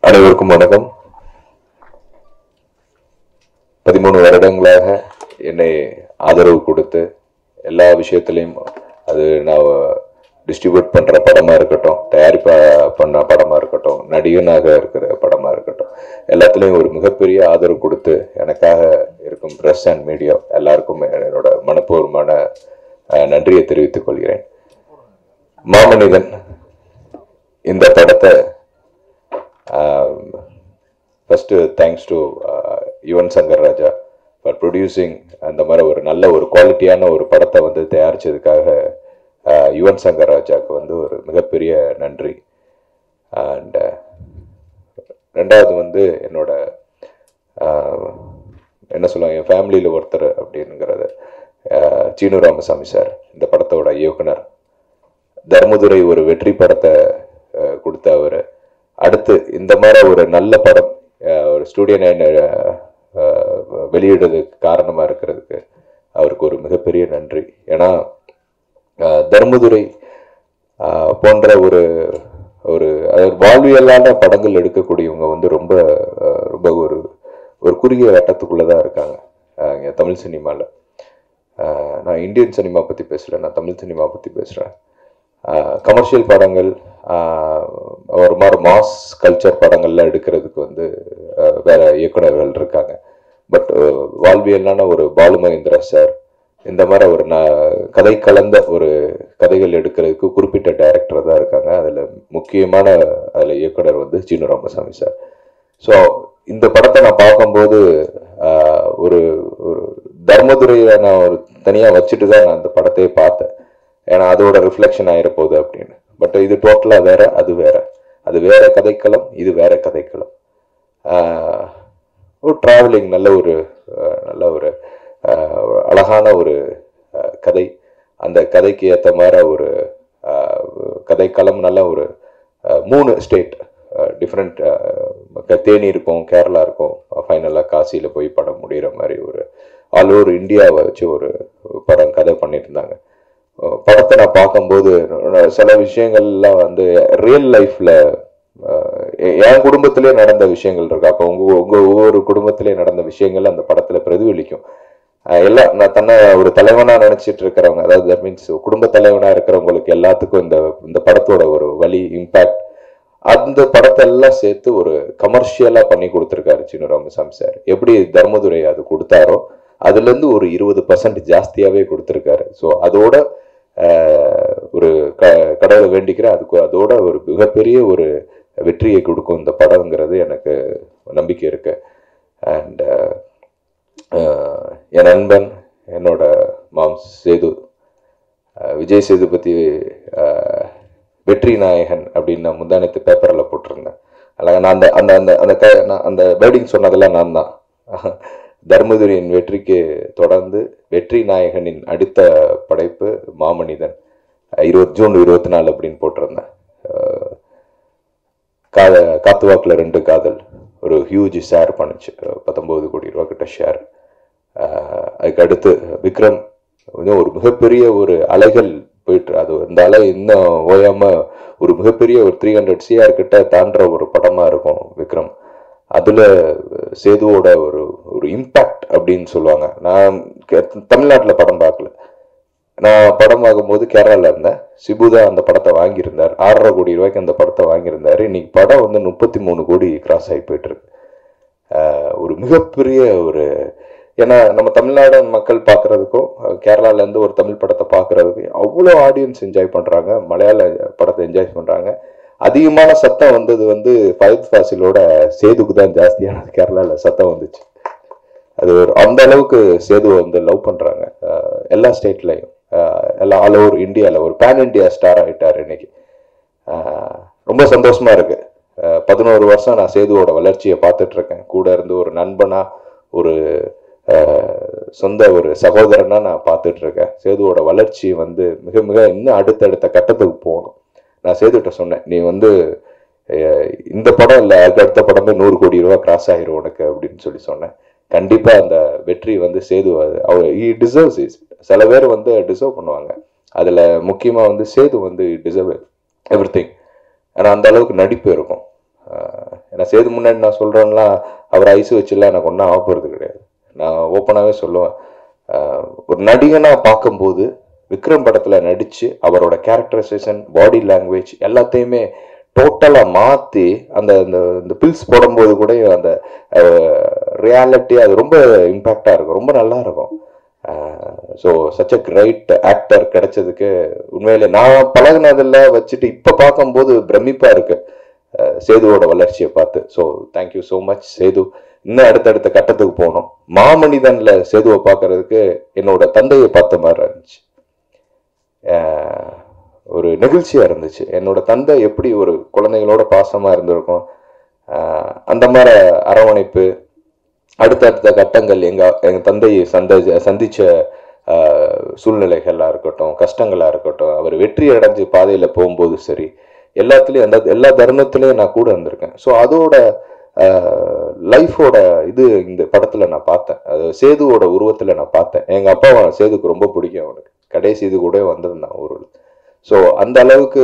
அனைவருக்கும் வணக்கம் பதிமூணு வருடங்களாக என்னை ஆதரவு கொடுத்து எல்லா விஷயத்துலையும் அது நான் டிஸ்ட்ரிபியூட் பண்ற படமா இருக்கட்டும் தயாரிப்பா பண்ண படமா இருக்கட்டும் நடிகனாக இருக்கிற படமா இருக்கட்டும் எல்லாத்துலேயும் ஒரு மிகப்பெரிய ஆதரவு கொடுத்து எனக்காக இருக்கும் ப்ரெஸ் அண்ட் மீடியா எல்லாருக்கும் என்னோட மனப்பூர்வமான அஹ், நன்றியை தெரிவித்துக் கொள்கிறேன் மாமனிதன் இந்த படத்தை first thanks to Yuvan Shankar Raja for producing அந்த மாதிரி ஒரு நல்ல ஒரு குவாலிட்டியான ஒரு படத்தை வந்து தயாரித்ததுக்காக யுவன் சங்கர் ராஜாவுக்கு வந்து ஒரு மிகப்பெரிய நன்றி அண்ட் ரெண்டாவது வந்து என்னோட ஆஹ், என்ன சொல்லுவாங்க என் ஃபேமிலியில் ஒருத்தர் அப்படிங்கிறது ஆஹ், சீனு ராமசாமி சார் இந்த படத்தோட இயக்குனர் தர்மதுரை ஒரு வெற்றி படத்தை அஹ், கொடுத்த அவர் அடுத்து இந்த மாதிரி ஒரு நல்ல படம் அஹ், ஒரு ஸ்டூடியோ நைன் வெளியிடுறதுக்கு காரணமாக இருக்கிறதுக்கு அவருக்கு ஒரு மிகப்பெரிய நன்றி ஏன்னா அஹ், தர்மதுரை அஹ், போன்ற ஒரு ஒரு அதாவது வாழ்வியலான படங்கள் எடுக்கக்கூடியவங்க வந்து ரொம்ப அஹ், ரொம்ப ஒரு ஒரு குறுகிய வட்டத்துக்குள்ளே தான் இருக்காங்க அஹ், இங்க தமிழ் சினிமாவில் நான் இந்தியன் சினிமா பற்றி பேசுகிறேன் நான் தமிழ் சினிமா பற்றி பேசுகிறேன் கமர்ஷியல் படங்கள் ஆஹ் ஒரு மாதிரி மாஸ் கல்ச்சர் படங்கள்லாம் எடுக்கிறதுக்கு வந்து ஆஹ் வேற இயக்குனர்கள் இருக்காங்க பட் வாழ்வியலான ஒரு பாலு மகேந்திரா சார் இந்த மாதிரி ஒரு ந கதை கலந்த ஒரு கதைகள் எடுக்கிறதுக்கு குறிப்பிட்ட டைரக்டர் தான் இருக்காங்க அதில் முக்கியமான அதில் இயக்குனர் வந்து சீனு ராமசாமி சார் ஸோ இந்த படத்தை நான் பார்க்கும்போது ஆஹ், ஒரு ஒரு தர்மதுரையை நான் ஒரு தனியாக வச்சுட்டு தான் நான் அந்த படத்தையே பார்த்தேன் ஏன்னா அதோட ரிஃப்ளெக்ஷன் ஆயிரப்போகுது அப்படின்னு பட் இது டோட்டலாக வேற அது வேற அது வேற கதைக்களம் இது வேற கதைக்களம் ஆஹ், ஒரு ட்ராவலிங் நல்ல ஒரு ஆஹ், நல்ல ஒரு ஆஹ், ஒரு அழகான ஒரு ஆஹ், கதை அந்த கதைக்கு ஏற்ற மாதிரி ஒரு ஆஹ், கதைக்களம் நல்ல ஒரு ஆஹ், மூணு ஸ்டேட் டிஃப்ரெண்ட் தேனி இருக்கும் கேரளா இருக்கும் ஃபைனலாக காசியில் போய் படம் முடிகிற மாதிரி ஒரு ஆல் ஓவர் இந்தியாவை வச்சு ஒரு படம் கதை பண்ணியிருந்தாங்க அஹ் படத்தை நான் பார்க்கும்போது அஹ் சில விஷயங்கள்லாம் வந்து ரியல் லைஃப்ல என் குடும்பத்திலே நடந்த விஷயங்கள் இருக்கு அப்போ உங்க உங்க ஒவ்வொரு குடும்பத்திலே நடந்த விஷயங்கள் அந்த படத்துல பிரதிபலிக்கும் அஹ் எல்லாம் நான் தன்னை ஒரு தலைவனா நினைச்சிட்டு இருக்கிறவங்க அதாவது தட் மீன்ஸ் குடும்ப தலைவனா இருக்கிறவங்களுக்கு எல்லாத்துக்கும் இந்த இந்த படத்தோட ஒரு வலி இம்பாக்ட் அந்த படத்தை எல்லாம் சேர்த்து ஒரு கமர்ஷியலா பண்ணி கொடுத்துருக்காரு சீனு ராமசாமி சார் எப்படி தர்மதுரை அது கொடுத்தாரோ அதுல இருந்து ஒரு இருபது பர்சன்ட் ஜாஸ்தியாவே கொடுத்துருக்காரு ஸோ அதோட ஆஹ், ஒரு க கடவுளை வேண்டிக்கிறேன் அதுக்கு அதோட ஒரு மிகப்பெரிய ஒரு வெற்றியை கொடுக்கும் இந்த படங்கிறது எனக்கு நம்பிக்கை இருக்கு அண்ட் என் நண்பன் என்னோட மாம் சேது அஹ் விஜய் சேதுபதி அஹ், வெற்றி நாயகன் அப்படின்னு நான் முந்தானத்து பேப்பரில் போட்டிருந்தேன் அழகா நான் அந்த அந்த அந்த அந்த க நான் அந்த வேர்டிங் சொன்னதெல்லாம் நான் தான் தர்மதுரியின் வெற்றிக்கு தொடர்ந்து வெற்றி நாயகனின் அடுத்த படைப்பு மாமனிதன் இருபது ஜூன் இருபத்தி நாலு அப்படின்னு போட்டிருந்தேன் அஹ், கா காத்து வாக்குல ரெண்டு காதல் ஒரு ஹியூஜ் ஷேர் பண்ணுச்சு பத்தொன்பது கோடி ரூபா கிட்ட ஷேர் அதுக்கு அடுத்து விக்ரம் இன்னும் ஒரு மிகப்பெரிய ஒரு அலைகள் போயிட்டு அது இந்த அலை இன்னும் ஓயாம ஒரு மிகப்பெரிய ஒரு த்ரீ ஹண்ட்ரட் சிஆர் கிட்ட தாண்டுற ஒரு படமா இருக்கும் விக்ரம் அதுல சேதுவோட ஒரு ஒரு இம்பாக்ட் அப்படின்னு சொல்லுவாங்க நான் கே- தமிழ்நாட்டுல படம் பார்க்கல நான் படம் பார்க்கும்போது கேரளால இருந்தேன் சிபு தான் அந்த படத்தை வாங்கியிருந்தார் ஆறரை கோடி ரூபாய்க்கு அந்த படத்தை வாங்கியிருந்தாரு இன்னைக்கு படம் வந்து முப்பத்தி மூணு கோடி கிராஸ் ஆகி போயிட்டு இருக்கு ஆஹ் ஒரு மிகப்பெரிய ஒரு ஏன்னா நம்ம தமிழ்நாடு மக்கள் பார்க்கறதுக்கும் அஹ் கேரளால இருந்து ஒரு தமிழ் படத்தை பார்க்கறதுக்கும் அவ்வளோ ஆடியன்ஸ் என்ஜாய் பண்றாங்க மலையாள படத்தை என்ஜாய் பண்றாங்க அதிகமான சத்தம் வந்தது வந்து ஃபயத் ஃபாசிலோட சேதுக்கு தான் ஜாஸ்தியான கேரளால சத்தம் வந்துச்சு அது ஒரு அந்த அளவுக்கு சேதுவை வந்து லவ் பண்றாங்க அஹ் எல்லா ஸ்டேட்லயும் எல்லா ஆல் ஓவர் இந்தியால ஒரு பேன் இந்தியா ஸ்டார் ஆயிட்டார் இன்னைக்கு அஹ் ரொம்ப சந்தோஷமா இருக்கு அஹ் பதினோரு வருஷம் நான் சேதுவோட வளர்ச்சியை பார்த்துட்டு இருக்கேன் கூட இருந்து ஒரு நண்பனா ஒரு அஹ், சொந்த ஒரு சகோதரனா நான் பார்த்துட்டு இருக்கேன் சேதுவோட வளர்ச்சி வந்து மிக மிக இன்னும் அடுத்தடுத்த கட்டத்துக்கு போகணும் நான் சேதுகிட்ட சொன்னேன் நீ வந்து அஹ், இந்த படம் இல்லை அதுக்கு அடுத்த படமே நூறு கோடி ரூபா கிராஸ் ஆயிரும் உனக்கு அப்படின்னு சொல்லி சொன்னேன் கண்டிப்பா அந்த வெற்றி வந்து சேது அது- அவர் ஈ டிசர்வ்ஸ் இஸ் சில பேர் வந்து டிசர்வ் பண்ணுவாங்க அதுல முக்கியமா வந்து சேது வந்து டிசர்வ் எவ்ரி திங் ஏன்னா அந்த அளவுக்கு நடிப்பு இருக்கும் ஆஹ் ஏன்னா சேது முன்னாடி நான் சொல்கிறேன்லாம் அவர் ஐஸ் வச்சுலாம் எனக்கு ஒன்றும் ஆக போகிறது கிடையாது நான் ஓப்பனாகவே சொல்லுவேன் ஆஹ் ஒரு நடிகனாக பார்க்கும்போது விக்ரம் படத்தில் நடித்து அவரோட கேரக்டரைசேஷன் பாடி லாங்குவேஜ் எல்லாத்தையுமே டோட்டலாக மாற்றி அந்த அந்த இந்த பில்ஸ் போடும்போது கூட அந்த ரியாலிட்டி அது ரொம்ப இம்பேக்டாக இருக்கும் ரொம்ப நல்லா இருக்கும் so such a great actor கிடைச்சதுக்கு உண்மையிலே நான் பழகுனதில் வச்சுட்டு இப்போ பார்க்கும்போது பிரமிப்பாக இருக்கு அஹ் சேதுவோட வளர்ச்சியை பார்த்து so thank you so much Sethu இன்னும் அடுத்தடுத்த கட்டத்துக்கு போகணும் மாமனிதன்ல சேதுவை பார்க்கறதுக்கு என்னோட தந்தையை பார்த்த மாதிரி இருந்துச்சு அஹ் ஒரு நெகிழ்ச்சியா இருந்துச்சு என்னோட தந்தை எப்படி ஒரு குழந்தைகளோட பாசமா இருந்திருக்கும் அஹ் அந்த மாதிரி அரவணைப்பு அடுத்தடுத்த கட்டங்கள் எங்க எங்க தந்தை சந்த சந்திச்ச ஆஹ், சூழ்நிலைகளா இருக்கட்டும் கஷ்டங்களா இருக்கட்டும் அவர் வெற்றி அடைஞ்சு பாதையில போகும்போது சரி எல்லாத்துலயும் அந்த எல்லா தருணத்திலயும் நான் கூட இருந்திருக்கேன் ஸோ அதோட லைஃபோட இது இந்த படத்துல நான் பார்த்தேன் அது சேதுவோட உருவத்துல நான் பார்த்தேன் எங்க அப்பாவை சேதுக்கு ரொம்ப பிடிக்கும் அவனுக்கு கடைசி இது கூட வந்திருந்தான் ஊரில் ஸோ அந்த அளவுக்கு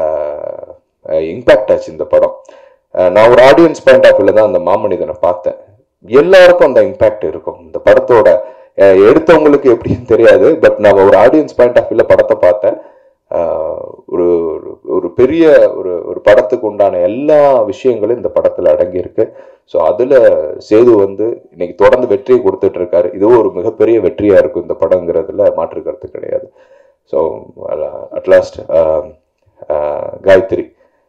இம்பேக்ட் ஆச்சு இந்த படம் அஹ், நான் ஒரு ஆடியன்ஸ் பாயிண்ட் ஆஃப் வியூல தான் அந்த மாமனிதனை பார்த்தேன் எல்லாருக்கும் அந்த இம்பேக்ட் இருக்கும் இந்த படத்தோட அஹ், எடுத்தவங்களுக்கு எப்படின்னு தெரியாது பட் நான் ஒரு ஆடியன்ஸ் பாயிண்ட் ஆஃப் வியூல படத்தை பார்த்தேன் அஹ், ஒரு ஒரு- ஒரு பெரிய ஒரு ஒரு படத்துக்கு உண்டான எல்லா விஷயங்களும் இந்த படத்துல அடங்கியிருக்கு ஸோ அதுல சேது வந்து இன்னைக்கு தொடர்ந்து வெற்றியை கொடுத்துட்டு இருக்காரு இதுவும் ஒரு மிகப்பெரிய வெற்றியா இருக்கும் இந்த படங்கிறதுல மாற்று கருத்து கிடையாது so at last Gayathri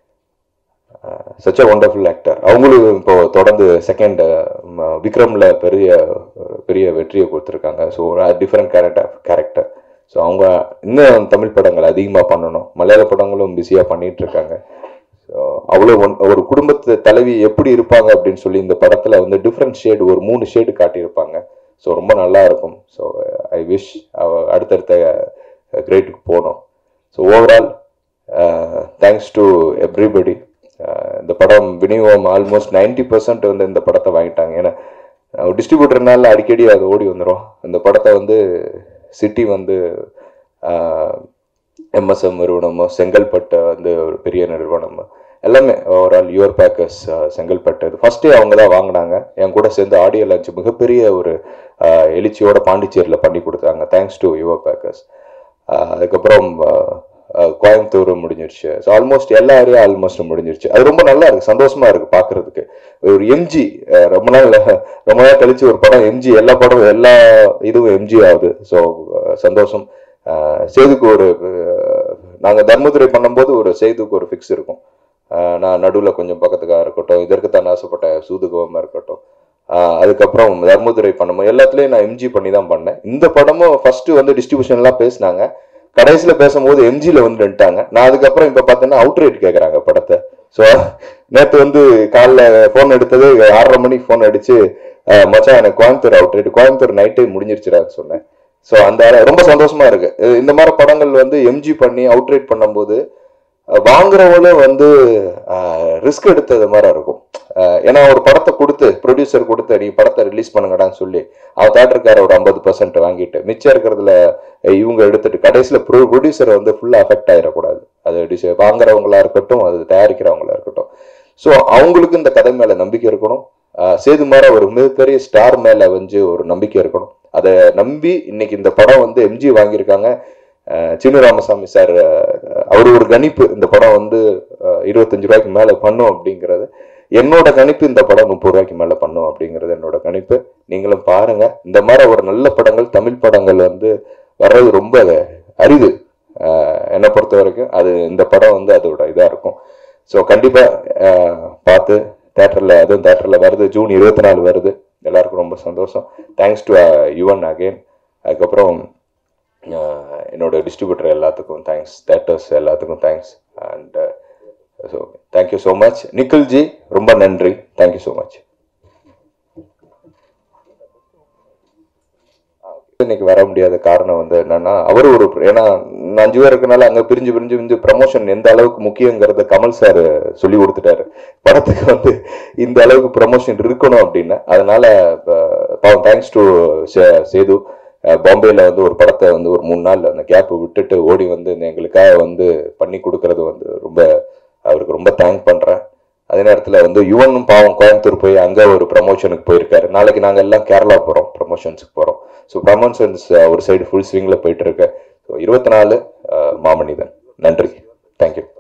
such a wonderful actor அவங்களும் இப்போ தொடர்ந்து செகண்ட் விக்ரம்ல பெரிய பெரிய வெற்றியை கொடுத்துருக்காங்க so different character character so அவங்க இன்னும் தமிழ் படங்கள் அதிகமாக பண்ணணும் மலையாள படங்களும் பிஸியாக பண்ணிட்டு இருக்காங்க ஸோ அவ்வளோ ஒன்- ஒரு குடும்பத்து தலைவி எப்படி இருப்பாங்க அப்படின்னு சொல்லி இந்த படத்தில் வந்து டிஃப்ரெண்ட் ஷேடு ஒரு மூணு ஷேடு காட்டியிருப்பாங்க ஸோ ரொம்ப நல்லா இருக்கும் ஸோ ஐ விஷ் அடுத்தடுத்த கிரேட்டுக்கு போகணும் so overall thanks to everybody இந்த படம் விநியோகம் ஆல்மோஸ்ட் 90% பர்சன்ட் வந்து இந்த படத்தை வாங்கிட்டாங்க ஏன்னா டிஸ்ட்ரிபியூட்டர்னால அடிக்கடி அது ஓடி வந்துடும் இந்த படத்தை வந்து சிட்டி வந்து எம்எஸ்எம் நிறுவனமோ செங்கல்பட்டு வந்து ஒரு பெரிய நிறுவனமோ எல்லாமே ஓவரால் யுவர் பேக்கர்ஸ் செங்கல்பட்டு இது ஃபர்ஸ்டே அவங்க தான் வாங்கினாங்க என் கூட சேர்ந்து ஆடியோ லான்ச் மிகப்பெரிய ஒரு ஆஹ், எழுச்சியோட பாண்டிச்சேரியில் பண்ணி கொடுத்தாங்க தேங்க்ஸ் டு யுவர் பேக்கர்ஸ் அதுக்கப்புறம் ஆஹ், ஆஹ், கோயம்புத்தூர் முடிஞ்சிருச்சு ஸோ ஆல்மோஸ்ட் எல்லா ஏரியா ஆல்மோஸ்ட் முடிஞ்சிருச்சு அது ரொம்ப நல்லா இருக்கு சந்தோஷமா இருக்கு பார்க்கிறதுக்கு ஒரு எம்ஜி ரொம்ப நாள் ரொம்ப நாள் கழிச்சு ஒரு படம் எம்ஜி எல்லா படம் எல்லா இதுவும் எம்ஜி ஆகுது ஸோ சந்தோஷம் ஆஹ், சேதுக்கு ஒரு ஆஹ், நாங்க தர்மதுரை பண்ணும்போது ஒரு சேதுக்கு ஒரு ஃபிக்ஸ் இருக்கும் ஆஹ், நான் நடுவில் கொஞ்சம் பக்கத்துக்காக இருக்கட்டும் இதற்கு தான் ஆசைப்பட்ட சூதுகோவமாக இருக்கட்டும் ஆஹ், அதுக்கப்புறம் தர்மதுரை பண்ணும்போது எல்லாத்துலேயும் நான் எம்ஜி பண்ணி தான் பண்ணேன் இந்த படமும் ஃபர்ஸ்ட் வந்து டிஸ்ட்ரிபியூஷன்லாம் பேசினாங்க கடைசியில பேசும்போது எம்ஜில வந்து நின்ட்டாங்க நான் அதுக்கப்புறம் இப்ப பார்த்தேன்னா அவுட் ரேட் கேட்குறாங்க படத்தை ஸோ நேற்று வந்து காலைல ஃபோன் எடுத்தது ஆறரை மணிக்கு ஃபோன் அடிச்சு அஹ், மச்சான் எனக்கு கோயம்புத்தூர் அவுட் ரேட் கோயம்புத்தூர் நைட்டே முடிஞ்சிருச்சுடான்னு சொன்னேன் ஸோ அந்த ரொம்ப சந்தோஷமா இருக்கு அஹ் இந்த மாதிரி படங்கள் வந்து எம்ஜி பண்ணி அவுட் ரேட் பண்ணும்போது அஹ், வாங்குறவங்களும் வந்து ரிஸ்க் எடுத்தது மாதிரி இருக்கும் அஹ், ஏன்னா ஒரு படத்தை கொடுத்து ப்ரொடியூசர் கொடுத்து நீ படத்தை ரிலீஸ் பண்ணுங்கடான்னு சொல்லி அவன் தேட்டருக்கார ஒரு ஐம்பது பர்சன்ட் வாங்கிட்டு மிச்சம் இருக்கிறதுல அஹ், இவங்க எடுத்துட்டு கடைசியில் ப்ரொ ப்ரொடியூசர் வந்து ஃபுல்லாக அஃபெக்ட் ஆயிடக்கூடாது அது டிசை வாங்குறவங்களா இருக்கட்டும் அது தயாரிக்கிறவங்களா இருக்கட்டும் ஸோ அவங்களுக்கு இந்த கதை மேல நம்பிக்கை இருக்கணும் அஹ், சேது மாதிரி ஒரு மிகப்பெரிய ஸ்டார் மேல வந்து ஒரு நம்பிக்கை இருக்கணும் அதை நம்பி இன்னைக்கு இந்த படம் வந்து எம்ஜி வாங்கியிருக்காங்க அஹ், சின்னு ராமசாமி சார் அவர் ஒரு கணிப்பு இந்த படம் வந்து அஹ், இருபத்தஞ்சு ரூபாய்க்கு மேல பண்ணும் அப்படிங்கிறது என்னோட கணிப்பு இந்த படம் முப்பது ரூபாய்க்கு மேல பண்ணும் அப்படிங்கிறது என்னோட கணிப்பு நீங்களும் பாருங்க இந்த மாதிரி ஒரு நல்ல படங்கள் தமிழ் படங்கள் வந்து வர்றது ரொம்ப அரிது அஹ், என்னை பொறுத்த வரைக்கும் அது இந்த படம் வந்து அதோட இதா இருக்கும் ஸோ கண்டிப்பா அஹ், பார்த்து தேட்டர்ல அதுவும் தேட்டர்ல வருது ஜூன் இருபத்தி நாலு வருது எல்லாருக்கும் ரொம்ப சந்தோஷம் தேங்க்ஸ் டு யுவன் அகெயின் அதுக்கப்புறம் அஹ், என்னோட டிஸ்ட்ரிபியூட்டர் எல்லாத்துக்கும் தேங்க்ஸ் தேட்டர்ஸ் எல்லாத்துக்கும் thanks and so thank you so much Nikhil ji ரொம்ப நன்றி தேங்க்யூ ஸோ மச் இன்னைக்கு வர முடியாத காரணம் வந்து என்னன்னா அவர் ஒரு ஏன்னா நான் அஞ்சு பேர் இருக்கனால அங்க பிரிஞ்சு பிரிஞ்சு பிரிஞ்சு ப்ரமோஷன் எந்த அளவுக்கு முக்கியங்கிறத கமல் சார் சொல்லி கொடுத்துட்டாரு படத்துக்கு வந்து இந்த அளவுக்கு ப்ரமோஷன் இருக்கணும் அப்படின்னு அதனால அஹ், பாவம் தேங்க்ஸ் டு சேது அஹ், பாம்பேல வந்து ஒரு படத்தை வந்து ஒரு மூணு நாள் அந்த கேப் விட்டுட்டு ஓடி வந்து இந்த எங்களுக்காக வந்து பண்ணி கொடுக்கறது வந்து ரொம்ப அவருக்கு ரொம்ப தேங்க் பண்றேன் அதே நேரத்தில் வந்து யுவனும் பாவம் கோயம்புத்தூர் போய் அங்கே ஒரு ப்ரமோஷனுக்கு போயிருக்காரு நாளைக்கு நாங்கள் எல்லாம் கேரளா போகிறோம் ப்ரமோஷன்ஸுக்கு போகிறோம் ஸோ ப்ரமோஷன்ஸ் ஒரு சைடு ஃபுல் ஸ்விங்கில் போயிட்டு இருக்கு ஸோ இருபத்தி நாலு மாமனிதன் நன்றி தேங்க்யூ